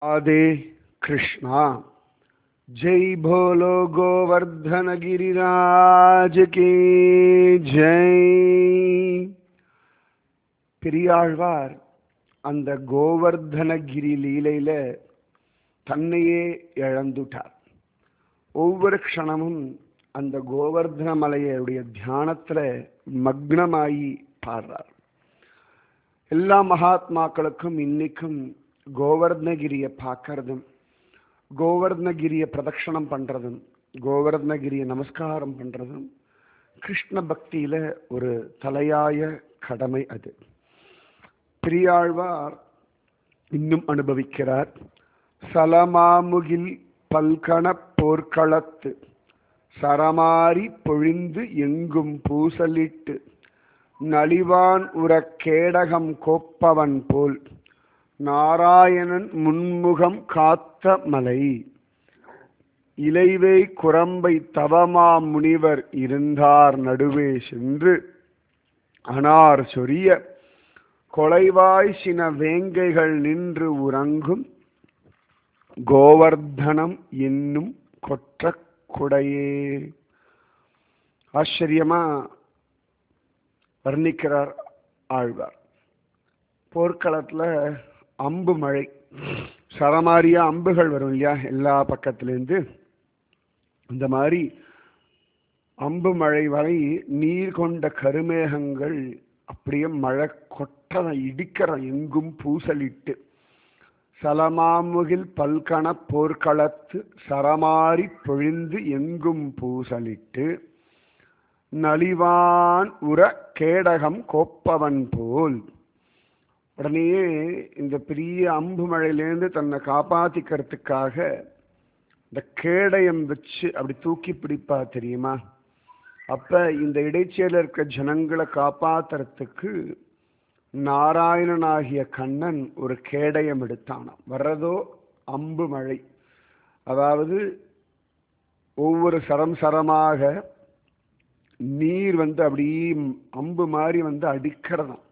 राधे कृष्णा जय भोलो गोवर्धन गिरिराज की जय பெரியாழ்வார் அந்த கோவர்தனகிரி லீலையில தன்னையே இழந்துட்டார் ஒவ்வொரு க்ஷணமும் அந்த கோவர்தன மலையுடைய தியானத்துல மக்னமாயி பாடுறார் எல்லா மகாத்மாக்களுக்கும் இன்னைக்கும் கோவர்தனகிரியை பார்க்கறதும் கோவர்தனகிரியை பிரதட்சணம் பண்றதும் கோவர்தனகிரியை நமஸ்காரம் பண்றதும் கிருஷ்ண பக்தியில ஒரு தலையாய கடமை அது பெரியாழ்வார் இன்னும் அனுபவிக்கிறார் சலமாமுகில் பல்கண போர்க்களத்து சரமாரி பொழிந்து எங்கும் பூசலிட்டு நலிவான் உற கேடகம் கோப்பவன் போல் நாராயணன் முன்முகம் காத்த மலை இலைவை குரம்பை தவமா முனிவர் இருந்தார் நடுவே சென்று அனார் சொரிய கொலைவாய் சின வேங்கைகள் நின்று உறங்கும் கோவர்தனம் என்னும் கொற்ற குடையே ஆச்சரியமா வர்ணிக்கிறார் ஆழ்வார் போர்க்களத்துல அம்பு மழை சரமாரியா அம்புகள் வரும் இல்லையா எல்லா பக்கத்திலேருந்து இந்த மாதிரி அம்பு மழை வரை நீர் கொண்ட கருமேகங்கள் அப்படியே மழை கொட்டத இடிக்கிற எங்கும் பூசலிட்டு சலமாமுகில் பல்கண போர்க்களத்து சரமாரி பொழிந்து எங்கும் பூசலிட்டு நலிவான் உற கேடகம் கோப்பவன் போல் உடனேயே இந்த பெரிய அம்பு மழையிலேருந்து தன்னை காப்பாத்திக்கிறதுக்காக இந்த கேடயம் வச்சு அப்படி தூக்கி பிடிப்பா தெரியுமா அப்ப இந்த இடைச்சேல இருக்க ஜனங்களை காப்பாத்துறதுக்கு நாராயணனாகிய கண்ணன் ஒரு கேடயம் எடுத்தானாம் வர்றதோ அம்பு மழை அதாவது ஒவ்வொரு சரம் சரமாக நீர் வந்து அப்படியே அம்பு மாதிரி வந்து அடிக்கிறதாம்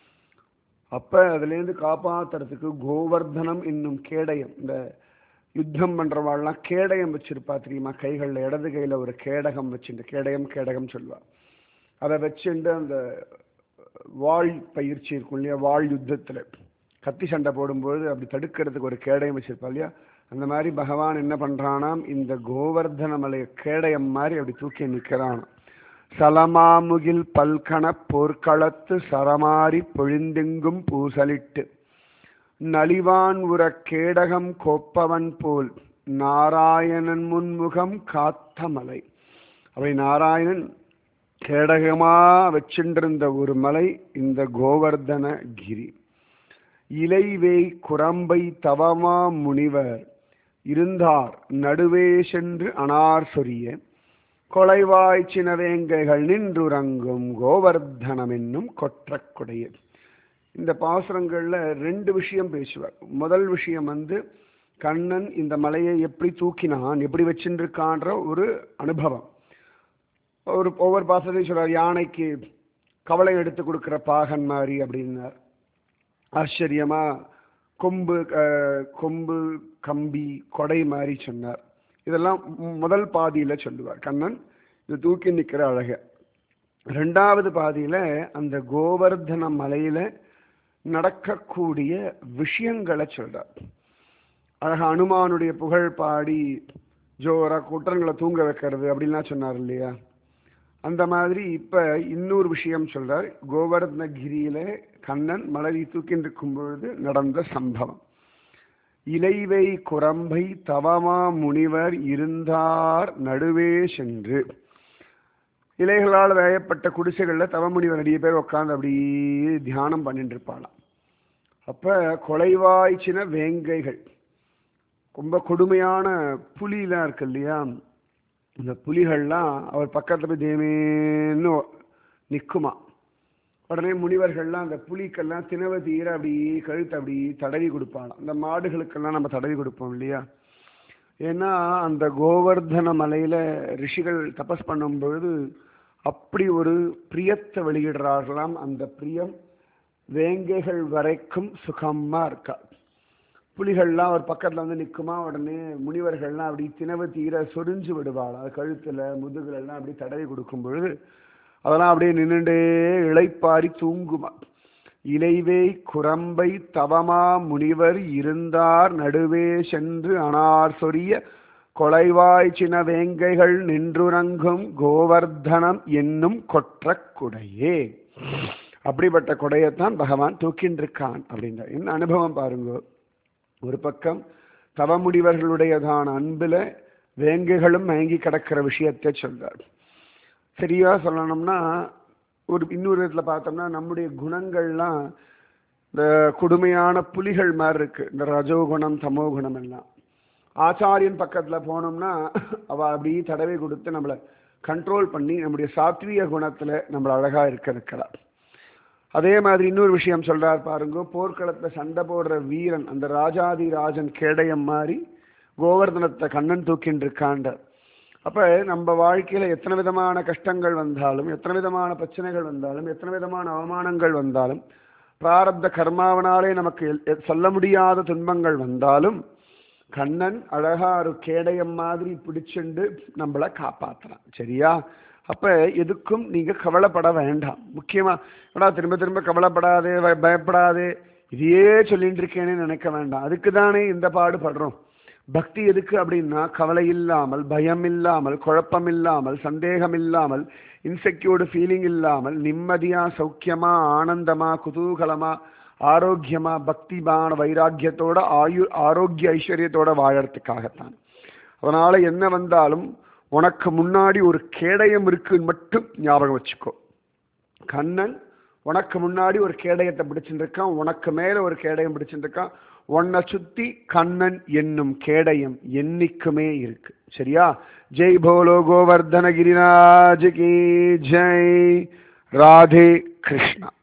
அப்ப அதுலேருந்து காப்பாத்துறதுக்கு கோவர்தனம் என்னும் கேடயம் இந்த யுத்தம் பண்றவாள்லாம் கேடயம் வச்சிருப்பா தெரியுமா கைகளில் இடது கையில ஒரு கேடகம் வச்சுட்டு கேடயம் கேடகம் சொல்லுவா அதை வச்சுட்டு அந்த வாழ் பயிற்சி இருக்கும் இல்லையா வாழ் யுத்தத்துல கத்தி சண்டை போடும்போது அப்படி தடுக்கிறதுக்கு ஒரு கேடயம் வச்சிருப்பா இல்லையா அந்த மாதிரி பகவான் என்ன பண்றானாம் இந்த கோவர்தன மலைய கேடயம் மாதிரி அப்படி தூக்கி நிற்கிறானாம் சலமாமுகில் பல்கண போர்க்களத்து சரமாரி பொழிந்தெங்கும் பூசலிட்டு நலிவான் உற கேடகம் கோப்பவன் போல் நாராயணன் முன்முகம் காத்த மலை அவை நாராயணன் கேடகமா வச்சின்றிருந்த ஒரு மலை இந்த கோவர்தன கிரி இலைவே குரம்பை தவமா முனிவர் இருந்தார் நடுவே சென்று அனார் சொரிய கொலைவாய் சினவேங்கைகள் நின்றுறங்கும் கோவர்தனம் என்னும் கொற்றக்குடைய இந்த பாசுரங்கள்ல ரெண்டு விஷயம் பேசுவார் முதல் விஷயம் வந்து கண்ணன் இந்த மலையை எப்படி தூக்கினான் எப்படி வச்சுருக்கான்ற ஒரு அனுபவம் ஒரு ஒவ்வொரு பாசத்தையும் சொல்றார் யானைக்கு கவலை எடுத்து கொடுக்குற பாகன் மாதிரி அப்படின்னார் ஆச்சரியமா கொம்பு கொம்பு கம்பி கொடை மாதிரி சொன்னார் இதெல்லாம் முதல் பாதியில சொல்லுவார் கண்ணன் இது தூக்கி நிற்கிற அழக ரெண்டாவது பாதியில அந்த கோவர்தன மலையில நடக்கக்கூடிய விஷயங்களை சொல்றார் அழகா அனுமானுடைய புகழ் பாடி ஜோரா குற்றங்களை தூங்க வைக்கிறது அப்படின்லாம் சொன்னார் இல்லையா அந்த மாதிரி இப்ப இன்னொரு விஷயம் சொல்றார் கோவர்தனகிரியில கண்ணன் மலரி தூக்கிட்டு இருக்கும் பொழுது நடந்த சம்பவம் இலைவை குரம்பை தவமா முனிவர் இருந்தார் நடுவே சென்று இலைகளால் வேயப்பட்ட குடிசைகள்ல தவமுனிவர் நிறைய பேர் உட்காந்து அப்படியே தியானம் பண்ணிட்டு இருப்பாளாம் அப்ப கொலைவாய்ச்சின வேங்கைகள் ரொம்ப கொடுமையான புலிலாம் இருக்கு இல்லையா இந்த புலிகள்லாம் அவர் பக்கத்துல போய் தேமேன்னு நிற்குமா உடனே முனிவர்கள்லாம் அந்த புலிக்கெல்லாம் தினவ தீர அப்படி கழுத்து அப்படி தடவி கொடுப்பாளாம் அந்த மாடுகளுக்கெல்லாம் நம்ம தடவி கொடுப்போம் இல்லையா ஏன்னா அந்த கோவர்தன மலையில ரிஷிகள் தபஸ் பண்ணும் பொழுது அப்படி ஒரு பிரியத்தை வெளியிடுறார்களாம் அந்த பிரியம் வேங்கைகள் வரைக்கும் சுகமா இருக்கா புலிகள்லாம் ஒரு பக்கத்துல வந்து நிக்குமா உடனே முனிவர்கள்லாம் அப்படி தினவு தீர சொரிஞ்சு விடுவாள் அது கழுத்துல முதுகுல எல்லாம் அப்படி தடவி கொடுக்கும் பொழுது அதெல்லாம் அப்படியே நின்னுண்டே இளைப்பாரி தூங்குமா இலைவே குரம்பை தவமா முனிவர் இருந்தார் நடுவே சென்று அனார் சொரிய கொலைவாய் சின வேங்கைகள் நின்றுறங்கும் கோவர்தனம் என்னும் கொற்ற குடையே அப்படிப்பட்ட கொடையைத்தான் பகவான் தூக்கின்னு இருக்கான் அப்படின்ற என்ன அனுபவம் பாருங்க ஒரு பக்கம் தவமுடிவர்களுடையதான அன்புல வேங்கைகளும் மயங்கி கிடக்கிற விஷயத்தை சொல்றார் சரியா சொல்லணும்னா ஒரு இன்னொரு விதத்துல பார்த்தோம்னா நம்முடைய குணங்கள்லாம் இந்த கொடுமையான புலிகள் மாதிரி இருக்கு இந்த ரஜோகுணம் தமோகுணம் எல்லாம் ஆச்சாரியன் பக்கத்துல போனோம்னா அவ அப்படி தடவை கொடுத்து நம்மளை கண்ட்ரோல் பண்ணி நம்முடைய சாத்வீக குணத்துல நம்மள அழகா இருக்க வைக்கிறார் அதே மாதிரி இன்னொரு விஷயம் சொல்றார் பாருங்க போர்க்களத்துல சண்டை போடுற வீரன் அந்த ராஜாதி ராஜன் கேடயம் மாதிரி கோவர்தனத்தை கண்ணன் தூக்கின்னு இருக்காண்ட அப்ப நம்ம வாழ்க்கையில எத்தனை விதமான கஷ்டங்கள் வந்தாலும் எத்தனை விதமான பிரச்சனைகள் வந்தாலும் எத்தனை விதமான அவமானங்கள் வந்தாலும் பிராரப்த கர்மாவனாலே நமக்கு எல்- எ- சொல்ல முடியாத துன்பங்கள் வந்தாலும் கண்ணன் அழகா ஒரு கேடயம் மாதிரி பிடிச்சுண்டு நம்மளை காப்பாத்துறான் சரியா அப்ப எதுக்கும் நீங்க கவலைப்பட வேண்டாம் முக்கியமா எடா திரும்ப திரும்ப கவலைப்படாதே பய- பயப்படாதே இதையே சொல்லிட்டு இருக்கேனே நினைக்க வேண்டாம் அதுக்கு தானே இந்த பாடுபடுறோம் பக்தி எதுக்கு அப்படின்னா கவலை இல்லாமல் பயம் இல்லாமல் குழப்பம் இல்லாமல் சந்தேகம் இல்லாமல் இன்செக்யூர்டு ஃபீலிங் இல்லாமல் நிம்மதியா சௌக்கியமா ஆனந்தமா குதூகலமா ஆரோக்கியமா பக்திமான வைராக்கியத்தோட ஆயு ஆரோக்கிய ஐஸ்வர்யத்தோட வாழறதுக்காகத்தான் அதனால என்ன வந்தாலும் உனக்கு முன்னாடி ஒரு கேடயம் இருக்குன்னு மட்டும் ஞாபகம் வச்சுக்கோ கண்ணன் உனக்கு முன்னாடி ஒரு கேடயத்தை பிடிச்சிட்டு இருக்கான் உனக்கு மேல ஒரு கேடயம் பிடிச்சிட்டு இருக்கான் உன்னை சுத்தி கண்ணன் என்னும் கேடயம் என்னைக்குமே இருக்கு சரியா ஜெய் போலோ கோவர்தன கிரிராஜ் கி ஜெய் ராதே கிருஷ்ணா